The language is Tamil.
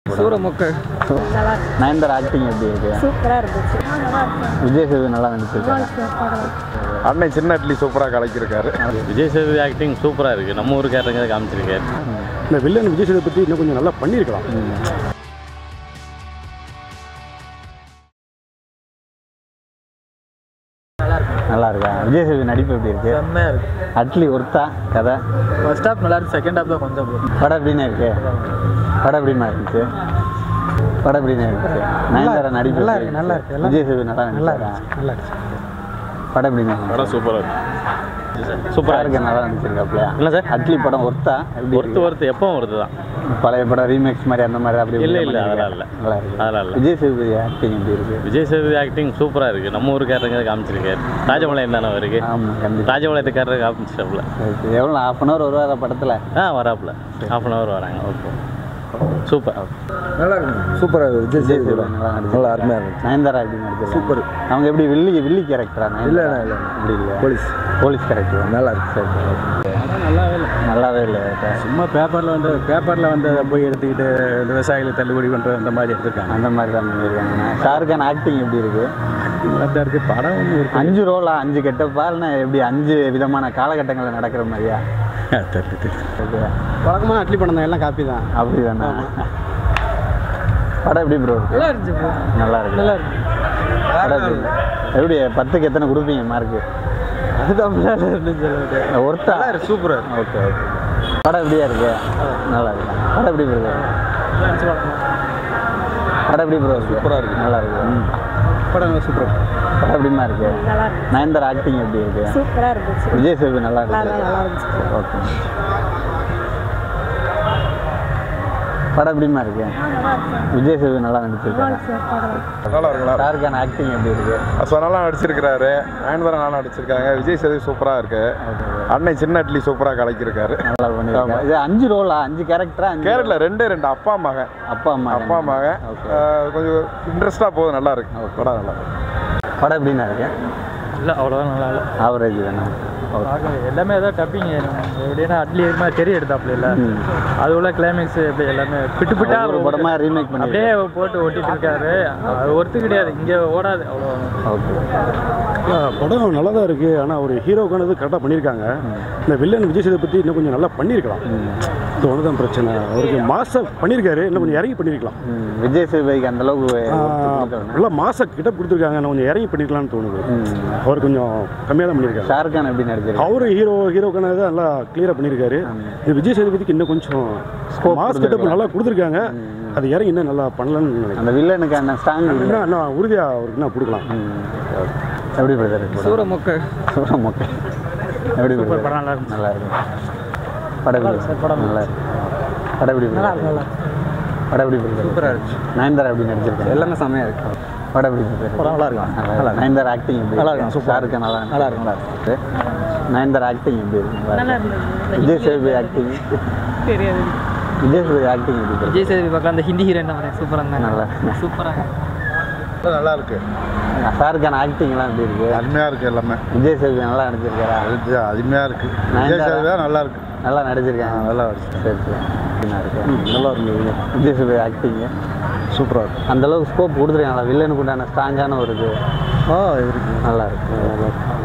சூரமொக்க நயன்தாரா ஆக்டிங் எப்படி இருக்கு சூப்பராக இருந்துச்சு விஜய் சேது நல்லா நடிச்சிருக்காரு அன்னை சின்ன இட்லி சூப்பராக கலக்கியிருக்காரு விஜய் சேதுபதி ஆக்டிங் சூப்பராக இருக்குது நம்ம ஊருக்காரங்க காமிச்சிருக்காரு இந்த வில்லன் விஜய் சேதுபதி பற்றி இன்னும் கொஞ்சம் நல்லா பண்ணியிருக்கலாம் நல்லா இருக்கா விஜய் சேது நடிப்பு எப்படி இருக்கு செம்மையாக இருக்கு அட்லி ஒர்த்தா கதை ஃபர்ஸ்ட் ஹாஃப் நல்லா இருக்கு செகண்ட் ஹாஃப் தான் கொஞ்சம் படம் எப்படின்னு இருக்கு படம் எப்படிமா இருந்துச்சு படம் எப்படின்னு இருந்துச்சு நயன்தாரா நடிப்பு நல்லா இருக்கு நல்லா இருக்கு விஜய் சேது நல்லா நல்லா நல்லா படம் எப்படின்னு இருந்துச்சு? படம் சூப்பராக இருக்கு சூப்பராக இருக்கு நல்லா நடிச்சிருக்காப்லையா இல்லை சார் அட்லி படம் ஒர்த்தா எப்படி ஒருத்து ஒருத்து எப்பவும் ஒருத்து தான் இருக்கு? பழைய படம் ரீமேக்ஸ் மாதிரி அந்த மாதிரி அப்படி இல்ல, இப்படி இல்ல, பண்ணிருக்காரு. அதெல்லாம் இல்ல. நல்லா இருக்கு அதெல்லாம் இல்லை விஜய் சேதுபதி ஆக்டிங் எப்படி இருக்கு விஜய் சேதுபதி ஆக்டிங் சூப்பராக இருக்குது நம்ம ஊருக்காரங்க காமிச்சிருக்காரு ராஜமலையம் தானே அவருக்கு ஆமாம் கண்டிப்பாக ராஜமலையத்துக்காரர் காமிச்சிட்டாப்புல எவ்வளோ ஹாஃப் அன் ஹவர் வருவாரா படத்தில் ஆ வராப்புல ஹாஃப் அன் ஹவர் வராங்க ஓகே சூப்பர் நல்லா இருக்கு சூப்பராக விஜய் சேதுபதி நல்லா நடிச்சிருக்காரு. அருமையாக இருந்துச்சு நயன்தாரா எப்படி நடிச்சிருக்காங்க சூப்பர். அவங்க எப்படி வில்லி வில்லி கேரக்டரா இல்ல, இல்ல, இல்ல. அப்படி இல்லை போலீஸ் போலீஸ் கேரக்டர் நல்லா இருக்கு சரி சரி. நல்லாவே இல்லை நல்லாவே இல்லை சும்மா பேப்பரில் வந்து பேப்பரில் வந்து அதை போய் எடுத்துக்கிட்டு விவசாயிகளை தள்ளுபடி பண்ணுற அந்த மாதிரி எடுத்துருக்காங்க அந்த மாதிரி தான் பண்ணியிருக்காங்க ஷாருக்கான் ஆக்டிங் எப்படி இருக்கு நல்லா இருக்குது படம் ஒன்று இருக்கு அஞ்சு ரோலா அஞ்சு கெட்டப்பா இல்லைன்னா எப்படி அஞ்சு விதமான காலகட்டங்களில் நடக்கிற மாதிரியா தெரியல தெரியல ஓகே வழக்கமான அட்லி படம் தான் எல்லாம் காப்பி தான் அப்படி தானே படம் எப்படி ப்ரோ இருக்கு நல்லா இருந்துச்சு bro. நல்லா இருக்கு நல்லா இருக்கு படம் எப்படி இருக்கு? எப்படி பத்துக்கு எத்தனை கொடுப்பீங்க மார்க்கு அதுதான் நல்லா இருந்துச்சு ஒருத்தா சூப்பராக ஓகே ஓகே படம் எப்படியா இருக்கு நல்லா இருக்கு படம் எப்படி ப்ரோ படம் எப்படி ப்ரோ இருக்கு சூப்பரா இருக்கு. நல்லா இருக்கு ம். படம் சூப்பர் படம் எப்படிமா இருக்கு நல்லா இருக்கு நயன்தாரா ஆக்டிங் எப்படி இருக்கு சூப்பராக இருந்துச்சு விஜய் சேது நல்லா நல்லா இருக்கு நல்லா இருந்துச்சு ஓகே படம் எப்படிமா இருக்கு விஜய் சேது நல்லா நடிச்சிருக்காரு நல்லா இருக்குங்களா ஷாருக்கான் ஆக்டிங் எப்படி இருக்கு ஸோ நல்லா நடிச்சிருக்கிறாரு நயன்தாரா நல்லா நடிச்சிருக்காங்க விஜய் சேது சூப்பராக இருக்கு அன்னை சின்ன இட்லி சூப்பராக கலக்கியிருக்காரு நல்லா பண்ணிருக்காரு இது அஞ்சு ரோலா அஞ்சு கேரக்டரா அஞ்சு கேரட்ல ரெண்டே ரெண்டு அப்பா மகன் அப்பா அம்மா அப்பா மகன் ஓகே அஹ், கொஞ்சம் இன்ட்ரெஸ்டாக போகுது நல்லா இருக்கு படம் நல்லா இருக்கு படம் எப்படின்னா இருக்கு இல்லை அவ்வளோதான் நல்லா இல்லை ஆவரேஜ் தானே ஓகே பார்க்க எல்லாமே ஏதாவது டப்பிங் எப்படின்னா அட்லி எதுவுமே தெரிய எடுத்தாப்புல இல்லை ம். அது உள்ள கிளைமேக்ஸ் எப்படி எல்லாமே பிட்டு பிட்டா ஒரு படமா ரீமேக் பண்ணி அப்படியே போட்டு ஓட்டிட்டு இருக்காரு அது ஒருத்து கிடையாது இங்கே ஓடாது அவ்வளோ ஓகே படம் நல்லா தான் இருக்குது ஆனால் ஒரு ஹீரோக்கானது கரெக்டாக பண்ணியிருக்காங்க இந்த வில்லன் விஜய் சேதுபதி பற்றி இன்னும் கொஞ்சம் நல்லா பண்ணியிருக்கலாம் இது ஒன்று தான் பிரச்சனை அவருக்கு மாசம் பண்ணியிருக்காரு இன்னும் கொஞ்சம் இறங்கி பண்ணியிருக்கலாம் ம். விஜய் சேதுபதிக்கு அந்த அளவுக்கு ஆ, ஒர்த்து கொடுத்தவன. நல்லா மாச கிட்ட கொடுத்துருக்காங்க இன்னும் கொஞ்சம் இறங்கி பண்ணியிருக்கலாம்னு தோணுது அவர் கொஞ்சம் கம்மியாக தான் பண்ணியிருக்காரு ஷாருக்கான் எப்படி நடிச்சிருக்காரு அவரு ஹீரோ ஹீரோக்கான தான் நல்லா கிளியராக பண்ணியிருக்காரு இது விஜய் சேதுபதிக்கு இன்னும் கொஞ்சம் மாஸ் கிட்ட நல்லா கொடுத்துருக்காங்க அது இறங்கி இன்னும் நல்லா பண்ணலாம்னு நினைக்கிறேன் அந்த வில்லனுக்கான ஸ்ட்ராங் இன்னும் இன்னும் உறுதியாக அவருக்கு என்ன கொடுக்கலாம் எப்படி பிரதர் சூரமொக்க சூப்பர் மொக்கை எப்படி brother? படம் நல்லா இருந்துச்சு. நல்லா இருக்கு படம் எப்படி படம் நல்லா இருக்கு படம் எப்படி நல்லா brother? இருக்கு, நல்லா படம் எப்படி brother? சூப்பராக இருந்துச்சு நயன்தாரா எப்படி நடிச்சிருக்காங்க எல்லாமே செம்மையாக இருக்கு படம் எப்படி brother? படம் நல்லா இருக்கும். நல்லா நல்லா இருக்கு. நயன்தாரா ஆக்டிங் எப்படி நல்லா இருக்கு? இருக்கும், சூப்பரா ஷாருக்கான் நல்லா நல்லா இருக்கு. நல்லா இருக்கு நயன்தாரா ஆக்டிங் எப்படி இருக்கு நல்லா இருந்தது விஜய் சேதுபதி ஆக்டிங் தெரியாது விஜய் சேதுபதி ஆக்டிங் எப்படி இருக்கு விஜய் சேதுபதி பார்க்கலாம் அந்த ஹிந்தி ஹீரோயின் தான் சூப்பராக நல்லா சூப்பராக நல்லா இருக்கு ஷாருக்கான் ஆக்டிங்லாம் எப்படி இருக்கு அருமையாக இருக்கு எல்லாமே விஜய் சேதுபதி நல்லா நடிச்சிருக்காரா அது அருமையாக இருக்கு நயன்தாரா? விஜய் சேது தான் நல்லா இருக்கு நல்லா நடிச்சிருக்காங்க நல்லா சரி சரி எப்படிண்ணா இருக்கு நல்லா இருக்கு விஜய் சேதுபதி ஆக்டிங்கு சூப்பராக இருக்கு அந்த அளவுக்கு ஸ்கோப் கொடுத்துருக்காங்களா வில்லனுக்கு உண்டான ஸ்ட்ராங்கான ஒரு இது ஆ இருக்கு நல்லா இருக்கு